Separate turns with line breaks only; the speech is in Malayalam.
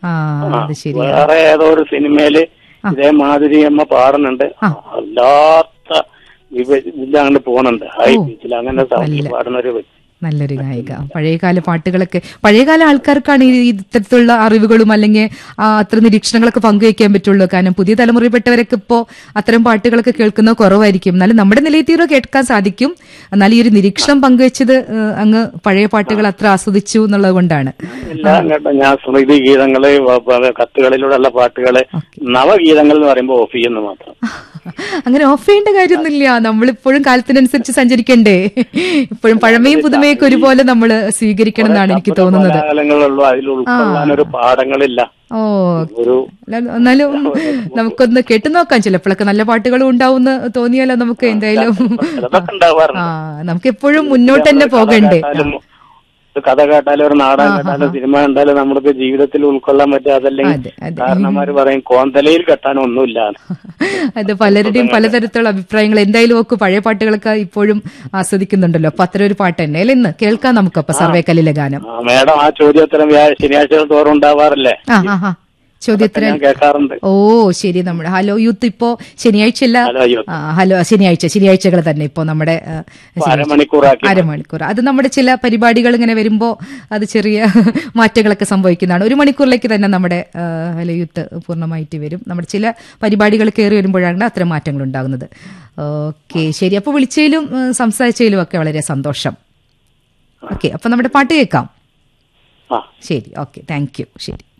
ആ അത് ശരി
വേറെ ഏതോ ഒരു സിനിമയില് ഇതേമാതിരി അമ്മ പാടുന്നുണ്ട് അല്ലാത്ത വിവ- ഇതങ്ങോട്ട് പോണുണ്ട് ഹൈ പിച്ചിൽ അങ്ങനെ സൗണ്ടിൽ പാടുന്ന ഒരു വ്യക്തി
നല്ലൊരു ഗായിക പഴയകാല പാട്ടുകളൊക്കെ പഴയകാല ആൾക്കാർക്കാണ് ഈ ഇത്തരത്തിലുള്ള അറിവുകളും അല്ലെങ്കിൽ ആ, അത്ര നിരീക്ഷണങ്ങളൊക്കെ പങ്കുവയ്ക്കാൻ പറ്റുള്ളൂ കാരണം പുതിയ തലമുറയിൽപ്പെട്ടവരൊക്കെ ഇപ്പോൾ അത്തരം പാട്ടുകളൊക്കെ കേൾക്കുന്നത് കുറവായിരിക്കും എന്നാലും നമ്മുടെ നിലയത്തീരോ കേൾക്കാൻ സാധിക്കും എന്നാൽ ഈ ഒരു നിരീക്ഷണം പങ്കുവെച്ചത് ഏഹ്, അങ്ങ് പഴയ പാട്ടുകൾ അത്ര ആസ്വദിച്ചു എന്നുള്ളത് കൊണ്ടാണ്
എല്ലാം കേട്ടോ ഞാൻ സ്മൃതി ഗീതങ്ങള് വ- വ- കത്തുകളിലൂടെയുള്ള പാട്ടുകള് നവഗീതങ്ങൾ എന്ന് പറയുമ്പോൾ ഓഫ് ചെയ്യുന്നു മാത്രം
അങ്ങനെ ഓഫ് ചെയ്യേണ്ട കാര്യമൊന്നുമില്ല നമ്മളിപ്പോഴും കാലത്തിനനുസരിച്ച് സഞ്ചരിക്കണ്ടേ ഇപ്പോഴും പഴമയും പുതുമയൊക്കെ ഒരുപോലെ നമ്മൾ സ്വീകരിക്കണം എന്നാണ് എനിക്ക് തോന്നുന്നത്
കാലങ്ങളുള്ളൂ അതിൽ ഉൾക്കൊള്ളാൻ ഒരു പാഠങ്ങളില്ല
ഓ
ഒരു
അല്ല- എന്നാലും നമുക്കൊന്ന് കേട്ടു നോക്കാം ചിലപ്പോഴൊക്കെ നല്ല പാട്ടുകളും ഉണ്ടാവുമെന്ന് തോന്നിയാലോ നമുക്ക് എന്തായാലും
ചിലതൊക്കെ ഉണ്ടാവാറുണ്ട്
ആ നമുക്ക് എപ്പോഴും മുന്നോട്ട് തന്നെ പോകണ്ടേ
കേട്ടാലും ഒരു കഥ കേട്ടാലും ഒരു നാടകം കേട്ടാലും സിനിമ കണ്ടാലും നമ്മൾക്ക് ജീവിതത്തിൽ ഉൾക്കൊള്ളാൻ പറ്റുക അതല്ലെങ്കിൽ
അതെ അതെ
കാരണന്മാര് പറയും കോന്തലയിൽ കെട്ടാൻ ഒന്നുമില്ല
അത് പലരുടെയും പലതരത്തിലുള്ള അഭിപ്രായങ്ങൾ എന്തായാലും ഒക്കെ പഴയ പാട്ടുകളൊക്കെ ഇപ്പോഴും ആസ്വദിക്കുന്നുണ്ടല്ലോ അപ്പൊ അത്തരം ഒരു പാട്ട് തന്നെ അല്ലേ ഇന്ന് കേൾക്കാം നമുക്കപ്പൊ സർവേക്കല്ലിലെ ഗാനം
ആ, മേഡം ആ ചോദ്യോത്തരം വ്യാ- ശനിയാഴ്ചകൾ തോറും ഉണ്ടാവാറില്ലേ
ആ ആ ആ ചോദ്യത്തിന്
ഞാൻ കേൾക്കാറുണ്ട്
ഓ ശരി നമ്മുടെ ഹലോ യൂത്ത് ഇപ്പോ ശനിയാഴ്ച
ഹലോ യൂത്ത്.
ആ ഹലോ ശനിയാഴ്ച ശനിയാഴ്ചകൾ തന്നെ ഇപ്പോ നമ്മുടെ ആ, ശനിയാഴ്ച.
അരമണിക്കൂറാക്കി
അരമണിക്കൂർ അത് നമ്മുടെ ചില പരിപാടികൾ ഇങ്ങനെ വരുമ്പോ അത് ചെറിയ മാറ്റങ്ങളൊക്കെ സംഭവിക്കുന്നതാണ് ഒരു മണിക്കൂറിലേക്ക് തന്നെ നമ്മുടെ ആ, ഹലോ യൂത്ത് പൂർണ്ണമായിട്ട് വരും നമ്മുടെ ചില പരിപാടികൾ കയറി വരുമ്പോഴാണ് അത്തരം മാറ്റങ്ങൾ ഉണ്ടാകുന്നത് ഓക്കെ ശരി അപ്പൊ വിളിച്ചതിലും ആ, സംസാരിച്ചതിലും ഒക്കെ വളരെ സന്തോഷം ഓക്കെ അപ്പൊ നമ്മുടെ പാട്ട് കേൾക്കാം
ആ
ശരി ഓക്കെ താങ്ക് യു ശരി